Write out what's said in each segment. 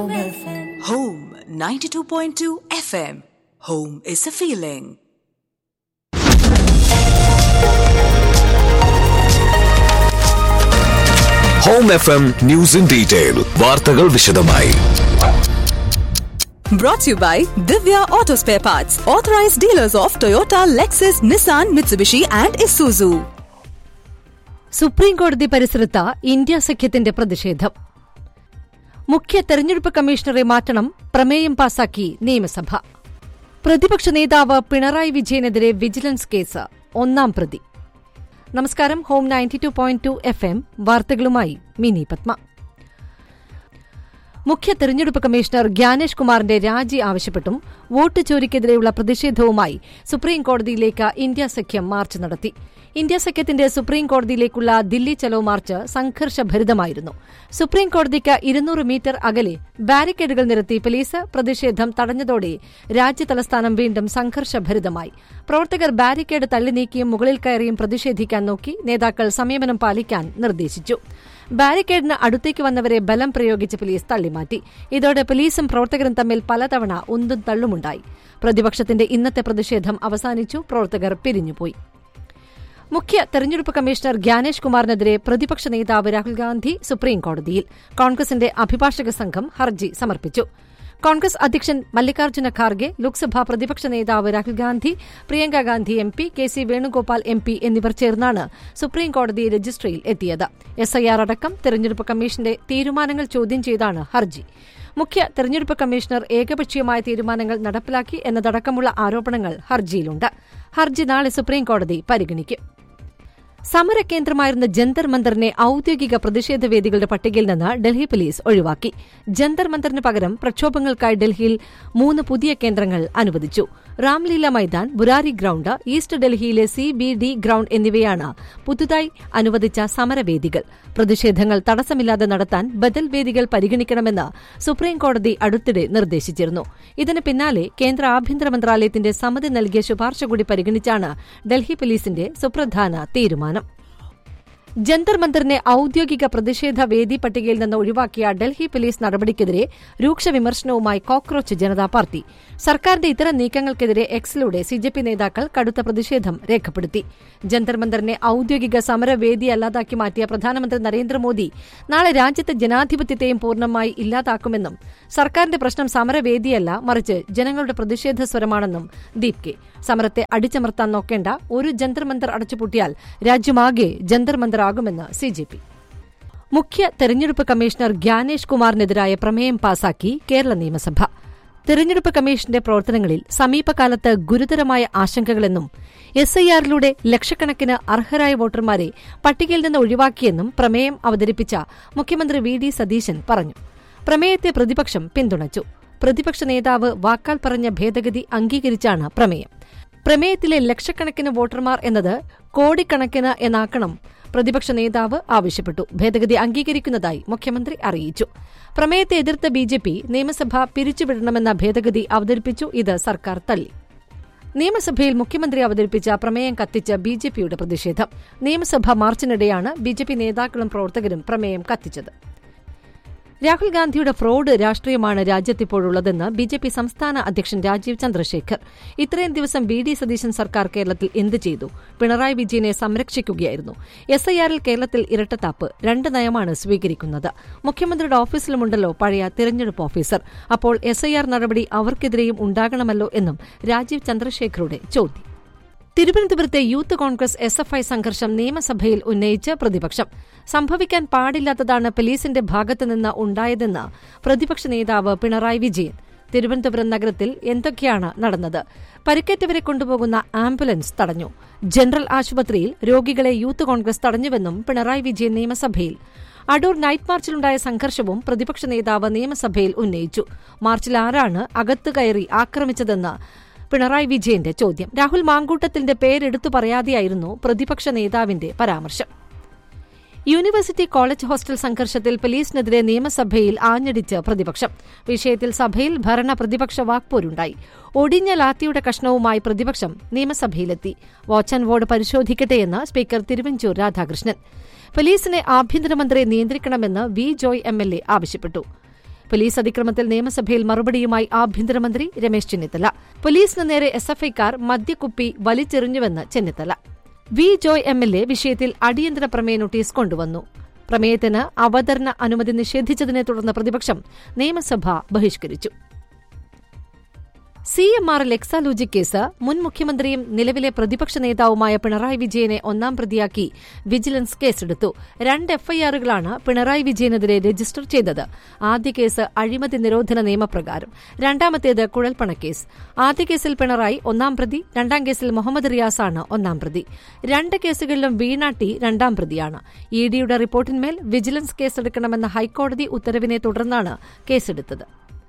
Home 92.2 FM. Home is a feeling. Home F M news in detail വാർത്തകൾ വിശദമായി Brought to you by Divya Auto Spare Parts, authorized dealers of Toyota, Lexus, Nissan, Mitsubishi, and Isuzu. Supreme കോടതി പരിസരത്ത് India സഖ്യത്തിന്റെ പ്രതിഷേധം മുഖ്യ തെരഞ്ഞെടുപ്പ് കമ്മീഷണറെ മാറ്റണം പ്രമേയം പാസാക്കി നിയമസഭ പ്രതിപക്ഷ നേതാവ് പിണറായി വിജയനെതിരെ വിജിലൻസ് കേസ് ഒന്നാം പ്രതി നമസ്കാരം home ninety two point two FM എം വാർത്തകളുമായി മിനി പത്മ മുഖ്യ തെരഞ്ഞെടുപ്പ് കമ്മീഷണർ ജ്ഞാനേഷ് കുമാറിന്റെ രാജി ആവശ്യപ്പെട്ടും വോട്ട് ചോരിക്കെതിരെയുള്ള പ്രതിഷേധവുമായി സുപ്രീം കോടതിയിലേക്ക് ഇന്ത്യ സഖ്യം മാർച്ച് നടത്തി ഇന്ത്യ സഖ്യത്തിന്റെ സുപ്രീം കോടതിയിലേക്കുള്ള ദില്ലി ചലോ മാർച്ച് സംഘർഷഭരിതമായിരുന്നു സുപ്രീം കോടതിക്ക് ഇരുന്നൂറ് മീറ്റർ അകലെ ബാരിക്കേഡുകൾ നിരത്തി പോലീസ് പ്രതിഷേധം തടഞ്ഞതോടെ രാജ്യതലസ്ഥാനം വീണ്ടും സംഘർഷഭരിതമായി പ്രവർത്തകർ ബാരിക്കേഡ് തള്ളി നീക്കിയും മുകളിൽ കയറിയും പ്രതിഷേധിക്കാൻ നോക്കി നേതാക്കൾ സംയമനം പാലിക്കാൻ നിർദ്ദേശിച്ചു ബാരിക്കേഡിന് അടുത്തേക്ക് വന്നവരെ ബലം പ്രയോഗിച്ച് പോലീസ് തള്ളിമാറ്റി ഇതോടെ പോലീസും പ്രവർത്തകരും തമ്മിൽ പലതവണ ഉന്തും തള്ളുമുണ്ടായി പ്രതിപക്ഷത്തിന്റെ ഇന്നത്തെ പ്രതിഷേധം അവസാനിച്ചു പ്രവർത്തകർ പിരിഞ്ഞുപോയി മുഖ്യ തെരഞ്ഞെടുപ്പ് കമ്മീഷണർ ജ്ഞാനേഷ് കുമാറിനെതിരെ പ്രതിപക്ഷ നേതാവ് രാഹുൽ ഗാന്ധി സുപ്രീം കോടതിയിൽ കോൺഗ്രസിന്റെ അഭിഭാഷക സംഘം ഹർജി സമർപ്പിച്ചു കോൺഗ്രസ് അധ്യക്ഷൻ മല്ലികാർജ്ജുന ഖാർഗെ ലോക്സഭാ പ്രതിപക്ഷ നേതാവ് Rahul Gandhi Priyanka Gandhi M P K C Venugopal M P എന്നിവർ ചേർന്നാണ് സുപ്രീം കോടതി രജിസ്ട്രിയിൽ എത്തിയത് എസ്ഐആർ അടക്കം തെരഞ്ഞെടുപ്പ് കമ്മീഷന്റെ തീരുമാനങ്ങൾ ചോദ്യം ചെയ്താണ് ഹർജി മുഖ്യ തെരഞ്ഞെടുപ്പ് കമ്മീഷണർ ഏകപക്ഷീയമായ തീരുമാനങ്ങൾ നടപ്പിലാക്കി എന്നതടക്കമുള്ള ആരോപണങ്ങൾ ഹർജിയിലുണ്ട് ഹർജി നാളെ സുപ്രീം കോടതി പരിഗണിക്കും സമരകേന്ദ്രമായിരുന്ന ജന്തർ മന്ദറിനെ ഔദ്യോഗിക പ്രതിഷേധ വേദികളുടെ പട്ടികയിൽ നിന്ന് ഡൽഹി പോലീസ് ഒഴിവാക്കി ജന്തർ മന്ദറിന് പകരം പ്രക്ഷോഭങ്ങൾക്കായി ഡൽഹിയിൽ മൂന്ന് പുതിയ കേന്ദ്രങ്ങൾ അനുവദിച്ചു രാംലീല മൈതാൻ ബുരാരി ഗ്രൌണ്ട് ഈസ്റ്റ് ഡൽഹിയിലെ സി ബി ഡി ഗ്രൌണ്ട് എന്നിവയാണ് പുതുതായി അനുവദിച്ച സമരവേദികൾ പ്രതിഷേധങ്ങൾ തടസ്സമില്ലാതെ നടത്താൻ ബദൽ വേദികൾ പരിഗണിക്കണമെന്ന് സുപ്രീം കോടതി അടുത്തിടെ നിർദ്ദേശിച്ചിരുന്നു ഇതിന് പിന്നാലെ കേന്ദ്ര ആഭ്യന്തര മന്ത്രാലയത്തിന്റെ സമിതി നൽകിയ ശുപാർശ കൂടി പരിഗണിച്ചാണ് ഡൽഹി പോലീസിന്റെ സുപ്രധാന തീരുമാനം ജന്തർ മന്ദറിനെ ഔദ്യോഗിക പ്രതിഷേധ വേദി പട്ടികയിൽ നിന്ന് ഒഴിവാക്കിയ ഡൽഹി പോലീസ് നടപടിക്കെതിരെ രൂക്ഷ വിമർശനവുമായി കോക്രോച്ച് ജനതാ പാർട്ടി സർക്കാരിന്റെ ഇത്തരം നീക്കങ്ങൾക്കെതിരെ എക്സിലൂടെ സിജെപി നേതാക്കൾ കടുത്ത പ്രതിഷേധം രേഖപ്പെടുത്തി ജന്തർ മന്ദറിനെ ഔദ്യോഗിക സമരവേദിയല്ലാതാക്കി മാറ്റിയ പ്രധാനമന്ത്രി നരേന്ദ്രമോദി നാളെ രാജ്യത്തെ ജനാധിപത്യത്തെയും പൂർണ്ണമായി ഇല്ലാതാക്കുമെന്നും സർക്കാരിന്റെ പ്രശ്നം സമരവേദിയല്ല മറിച്ച് ജനങ്ങളുടെ പ്രതിഷേധ സ്വരമാണെന്നും ദീപ് കെ സമരത്തെ അടിച്ചമർത്താൻ നോക്കേണ്ട ഒരു ജന്തർ മന്ദർ അടച്ചുപൂട്ടിയാൽ രാജ്യമാകെ ജന്തർ മന്ദറാകുമെന്ന് സിജെപി മുഖ്യ തെരഞ്ഞെടുപ്പ് കമ്മീഷണർ ജ്ഞാനേഷ് കുമാറിനെതിരായ പ്രമേയം പാസാക്കി കേരള നിയമസഭ തെരഞ്ഞെടുപ്പ് കമ്മീഷന്റെ പ്രവർത്തനങ്ങളിൽ സമീപകാലത്ത് ഗുരുതരമായ ആശങ്കകളെന്നും എസ്ഐആറിലൂടെ ലക്ഷക്കണക്കിന് അർഹരായ വോട്ടർമാരെ പട്ടികയിൽ നിന്ന് ഒഴിവാക്കിയെന്നും പ്രമേയം അവതരിപ്പിച്ച മുഖ്യമന്ത്രി വി ഡി സതീശൻ പറഞ്ഞു പ്രമേയത്തെ പ്രതിപക്ഷം പിന്തുണച്ചു പ്രതിപക്ഷ നേതാവ് വാക്കാൽ പറഞ്ഞ ഭേദഗതി അംഗീകരിച്ചാണ് പ്രമേയം പ്രമേയത്തിലെ ലക്ഷക്കണക്കിന് വോട്ടർമാർ എന്നത് കോടിക്കണക്കിന് എന്നാക്കണം പ്രതിപക്ഷ നേതാവ് ആവശ്യപ്പെട്ടു ഭേദഗതി അംഗീകരിക്കുന്നതായി മുഖ്യമന്ത്രി അറിയിച്ചു പ്രമേയത്തെ എതിർത്ത ബി ജെ പി നിയമസഭ പിരിച്ചുവിടണമെന്ന ഭേദഗതി അവതരിപ്പിച്ചു ഇത് സർക്കാർ തള്ളി നിയമസഭയിൽ മുഖ്യമന്ത്രി അവതരിപ്പിച്ച പ്രമേയം കത്തിച്ച് ബി ജെ പിയുടെ പ്രതിഷേധം നിയമസഭാ മാർച്ചിനിടെയാണ് ബി ജെ പി നേതാക്കളും പ്രവർത്തകരും പ്രമേയം കത്തിച്ചത് രാഹുൽ ഗാന്ധിയുടെ ഫ്രോഡ് രാഷ്ട്രീയമാണ് രാജ്യത്തിപ്പോഴുള്ളതെന്ന് ബി ജെ പി സംസ്ഥാന അധ്യക്ഷൻ രാജീവ് ചന്ദ്രശേഖർ ഇത്രയും ദിവസം ബി ഡി സതീശൻ സർക്കാർ കേരളത്തിൽ എന്ത് ചെയ്തു പിണറായി വിജയനെ സംരക്ഷിക്കുകയായിരുന്നു എസ് ഐ ആറിൽ കേരളത്തിൽ ഇരട്ടത്താപ്പ് രണ്ട് നയമാണ് സ്വീകരിക്കുന്നത് മുഖ്യമന്ത്രിയുടെ ഓഫീസിലുമുണ്ടല്ലോ പഴയ തിരഞ്ഞെടുപ്പ് ഓഫീസർ അപ്പോൾ എസ് ഐ ആർ നടപടി അവർക്കെതിരെയും ഉണ്ടാകണമല്ലോ എന്നും രാജീവ് ചന്ദ്രശേഖറുടെ ചോദ്യം തിരുവനന്തപുരത്തെ youth Congress S F I സംഘർഷം നിയമസഭയിൽ ഉന്നയിച്ച് പ്രതിപക്ഷം സംഭവിക്കാൻ പാടില്ലാത്തതാണ് പോലീസിന്റെ ഭാഗത്തുനിന്ന് ഉണ്ടായതെന്ന് പ്രതിപക്ഷ നേതാവ് പിണറായി വിജയൻ തിരുവനന്തപുരം നഗരത്തിൽ എന്തൊക്കെയാണ് നടന്നത് പരിക്കേറ്റവരെ കൊണ്ടുപോകുന്ന ആംബുലൻസ് തടഞ്ഞു ജനറൽ ആശുപത്രിയിൽ രോഗികളെ യൂത്ത് കോൺഗ്രസ് തടഞ്ഞുവെന്നും പിണറായി വിജയൻ നിയമസഭയിൽ അടൂർ നൈറ്റ് മാർച്ചിലുണ്ടായ സംഘർഷവും പ്രതിപക്ഷ നേതാവ് നിയമസഭയിൽ ഉന്നയിച്ചു മാർച്ചിൽ ആരാണ് അകത്ത് കയറി ആക്രമിച്ചതെന്ന് പിണറായി വിജയന്റെ ചോദ്യം രാഹുൽ മാങ്കൂട്ടത്തിന്റെ പേരെടുത്തു പറയാതെയായിരുന്നു പ്രതിപക്ഷ നേതാവിന്റെ പരാമർശം യൂണിവേഴ്സിറ്റി കോളേജ് ഹോസ്റ്റൽ സംഘർഷത്തിൽ പോലീസിനെതിരെ നിയമസഭയിൽ ആഞ്ഞടിച്ച് പ്രതിപക്ഷം വിഷയത്തിൽ സഭയിൽ ഭരണ പ്രതിപക്ഷ വാക്പോരുണ്ടായി ഒടിഞ്ഞ ലാത്തിയുടെ കഷ്ണവുമായി പ്രതിപക്ഷം നിയമസഭയിലെത്തി വാച്ച് ആൻഡ് വാർഡ് പരിശോധിക്കട്ടെയെന്ന് സ്പീക്കർ തിരുവഞ്ചൂർ രാധാകൃഷ്ണൻ പോലീസിനെ ആഭ്യന്തരമന്ത്രി നിയന്ത്രിക്കണമെന്ന് V Joy M L A ആവശ്യപ്പെട്ടു പോലീസ് അതിക്രമത്തിൽ നിയമസഭയിൽ മറുപടിയുമായി ആഭ്യന്തരമന്ത്രി രമേശ് ചെന്നിത്തല പോലീസിന് നേരെ എസ് എഫ് ഐക്കാർ മദ്യക്കുപ്പി വലിച്ചെറിഞ്ഞുവെന്ന് Chennithala V Joy M L A വിഷയത്തിൽ അടിയന്തര പ്രമേയ നോട്ടീസ് കൊണ്ടുവന്നു പ്രമേയത്തിന് അവതരണ അനുമതി നിഷേധിച്ചതിനെ തുടർന്ന് പ്രതിപക്ഷം നിയമസഭ ബഹിഷ്കരിച്ചു C M R Exalogic case മുൻ മുഖ്യമന്ത്രിയും നിലവിലെ പ്രതിപക്ഷ നേതാവുമായ പിണറായി വിജയനെ ഒന്നാം പ്രതിയാക്കി വിജിലൻസ് കേസെടുത്തു രണ്ട് എഫ്ഐആറുകളാണ് പിണറായി വിജയനെതിരെ രജിസ്റ്റർ ചെയ്തത് ആദ്യ കേസ് അഴിമതി നിരോധന നിയമപ്രകാരം രണ്ടാമത്തേത് കുഴൽപ്പണക്കേസ് ആദ്യ കേസിൽ പിണറായി ഒന്നാം പ്രതി രണ്ടാം കേസിൽ മുഹമ്മദ് റിയാസാണ് ഒന്നാം പ്രതി രണ്ട് കേസുകളിലും വീണാട്ടി രണ്ടാം പ്രതിയാണ് ഇ ഡിയുടെ റിപ്പോർട്ടിന്മേൽ വിജിലൻസ് കേസെടുക്കണമെന്ന ഹൈക്കോടതി ഉത്തരവിനെ തുടർന്നാണ് കേസെടുത്തത്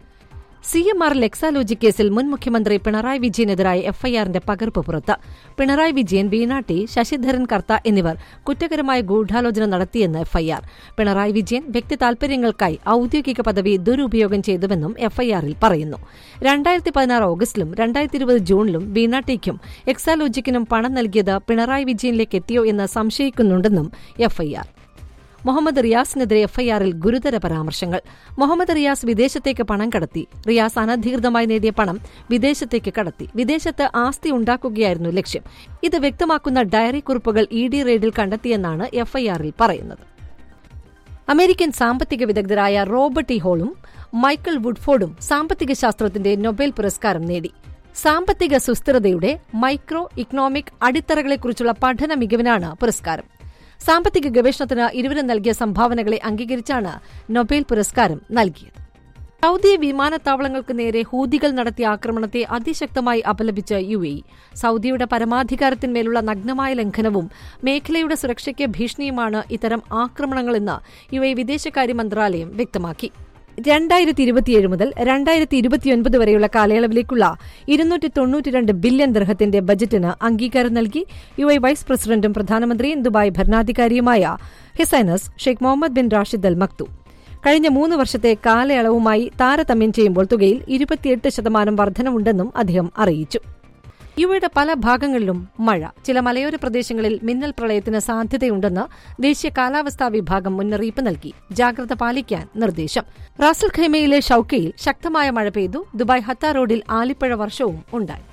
സി എം ആർ ലെക്സാലോജി കേസിൽ മുൻ മുഖ്യമന്ത്രി പിണറായി വിജയനെതിരായ എഫ്ഐആറിന്റെ പകർപ്പ് പുറത്ത് പിണറായി വിജയൻ വീണാട്ടി ശശിധരൻ കർത്ത എന്നിവർ കുറ്റകരമായ ഗൂഢാലോചന നടത്തിയെന്ന് എഫ്ഐആർ പിണറായി വിജയൻ വ്യക്തി താൽപര്യങ്ങൾക്കായി ഔദ്യോഗിക പദവി ദുരുപയോഗം ചെയ്തുവെന്നും എഫ്ഐആറിൽ പറയുന്നു രണ്ടായിരത്തി പതിനാറ് ഓഗസ്റ്റിലും രണ്ടായിരത്തി ഇരുപത് ജൂണിലും വീണാട്ടിക്കും എക്സാലോജിക്കിനും പണം നൽകിയത് പിണറായി വിജയനിലേക്ക് എത്തിയോ എന്ന് സംശയിക്കുന്നുണ്ടെന്നും എഫ്ഐആർ മുഹമ്മദ് റിയാസിനെതിരെ എഫ്ഐആറിൽ ഗുരുതര പരാമർശങ്ങൾ മുഹമ്മദ് റിയാസ് വിദേശത്തേക്ക് പണം കടത്തി റിയാസ് അനധികൃതമായി നേടിയ പണം വിദേശത്തേക്ക് കടത്തി വിദേശത്ത് ആസ്തി ഉണ്ടാക്കുകയായിരുന്നു ലക്ഷ്യം ഇത് വ്യക്തമാക്കുന്ന ഡയറി കുറിപ്പുകൾ ഇ ഡി റെയ്ഡിൽ കണ്ടെത്തിയെന്നാണ് എഫ്ഐആറിൽ പറയുന്നത് അമേരിക്കൻ സാമ്പത്തിക വിദഗ്ധരായ റോബർട്ട് ഇ ഹോളും മൈക്കിൾ വുഡ്ഫോർഡും സാമ്പത്തിക ശാസ്ത്രത്തിന്റെ നൊബേൽ പുരസ്കാരം നേടി സാമ്പത്തിക സുസ്ഥിരതയുടെ മൈക്രോ ഇക്കണോമിക് അടിത്തറകളെക്കുറിച്ചുള്ള പഠന മികവിനാണ് പുരസ്കാരം സാമ്പത്തിക ഗവേഷണത്തിന് ഇരുവരും നൽകിയ സംഭാവനകളെ അംഗീകരിച്ചാണ് നൊബേൽ പുരസ്കാരം നൽകിയത് സൗദി വിമാനത്താവളങ്ങൾക്ക് നേരെ ഹൂതികൾ നടത്തിയ ആക്രമണത്തെ അതിശക്തമായി അപലപിച്ച യു എ സൗദിയുടെ പരമാധികാരത്തിന്മേലുള്ള നഗ്നമായ ലംഘനവും മേഖലയുടെ സുരക്ഷയ്ക്ക് ഭീഷണിയുമാണ് ഇത്തരം ആക്രമണങ്ങളെന്ന് യു എ വിദേശകാര്യ മന്ത്രാലയം വ്യക്തമാക്കി രണ്ടായിരത്തി ഇരുപത്തിയേഴ് മുതൽ രണ്ടായിരത്തി ഇരുപത്തിയൊൻപത് വരെയുള്ള കാലയളവിലേക്കുള്ള ഇരുന്നൂറ്റി തൊണ്ണൂറ്റിരണ്ട് ബില്യൺ ദർഹത്തിന്റെ ബജറ്റിന് അംഗീകാരം നൽകി യു എ വൈസ് പ്രസിഡന്റും പ്രധാനമന്ത്രിയും ദുബായ് ഭരണാധികാരിയുമായ his highness Sheikh Mohammed bin Rashid Al Maktoum കഴിഞ്ഞ മൂന്ന് വർഷത്തെ കാലയളവുമായി താരതമ്യം ചെയ്യുമ്പോൾ തുകയിൽ ഇരുപത്തിയെട്ട് ശതമാനം വർധനവുണ്ടെന്നും അദ്ദേഹം അറിയിച്ചു യുവയുടെ പല ഭാഗങ്ങളിലും മഴ ചില മലയോര പ്രദേശങ്ങളിൽ മിന്നൽ പ്രളയത്തിന് സാധ്യതയുണ്ടെന്ന് ദേശീയ കാലാവസ്ഥാ വിഭാഗം മുന്നറിയിപ്പ് നൽകി ജാഗ്രത പാലിക്കാൻ നിർദ്ദേശം റാസൽ ഖൈമയിലെ ഷൌക്കയിൽ ശക്തമായ മഴ പെയ്തു ദുബായ് ഹത്ത റോഡിൽ ആലിപ്പഴ വർഷവും ഉണ്ടായി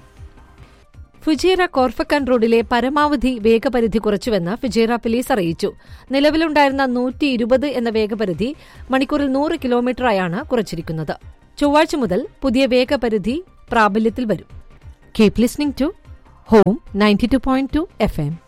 ഫുജേറ കോർഫക്കാൻ റോഡിലെ പരമാവധി വേഗപരിധി കുറച്ചുവെന്ന് ഫുജേറ പോലീസ് അറിയിച്ചു നിലവിലുണ്ടായിരുന്ന നൂറ്റി ഇരുപത് എന്ന വേഗപരിധി മണിക്കൂറിൽ നൂറ് കിലോമീറ്ററായാണ് കുറച്ചിരിക്കുന്നത് ചൊവ്വാഴ്ച മുതൽ പുതിയ വേഗപരിധി പ്രാബല്യത്തിൽ വരും keep listening to home ninety two point two FM എം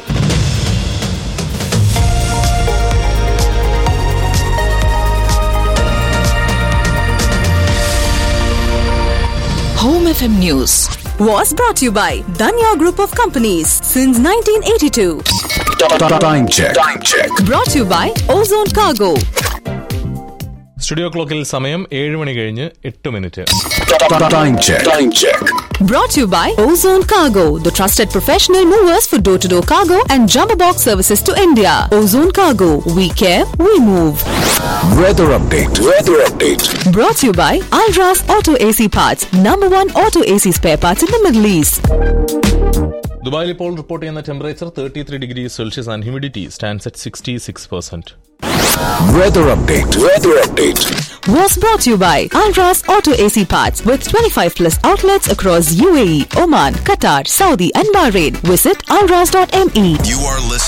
Home FM News was brought to you by Danya Group of Companies since 1982. Time check. Time check. Brought to you by Ozone Cargo. Studio ക്ലോക്കിൽ സമയം ഏഴ് മണി കഴിഞ്ഞ് എട്ട് minute Time check. Time check. Brought to you by Ozone Cargo, the trusted professional movers for door to door cargo and jumbo box services to India. Ozone Cargo, we care, we move. Weather update. Weather update. Brought to you by Alras Auto AC Parts, number one auto AC spare parts in the Middle East. ദുബായിൽ ഇപ്പോൾ report ചെയ്യുന്ന temperature thirty three degree Celsius and humidity stands at sixty six percent Weather update. Weather update. Was brought to you by Alras Auto AC Parts with 25 plus outlets across UAE, Oman, Qatar, Saudi, and Bahrain. Visit alras.me. You are listening.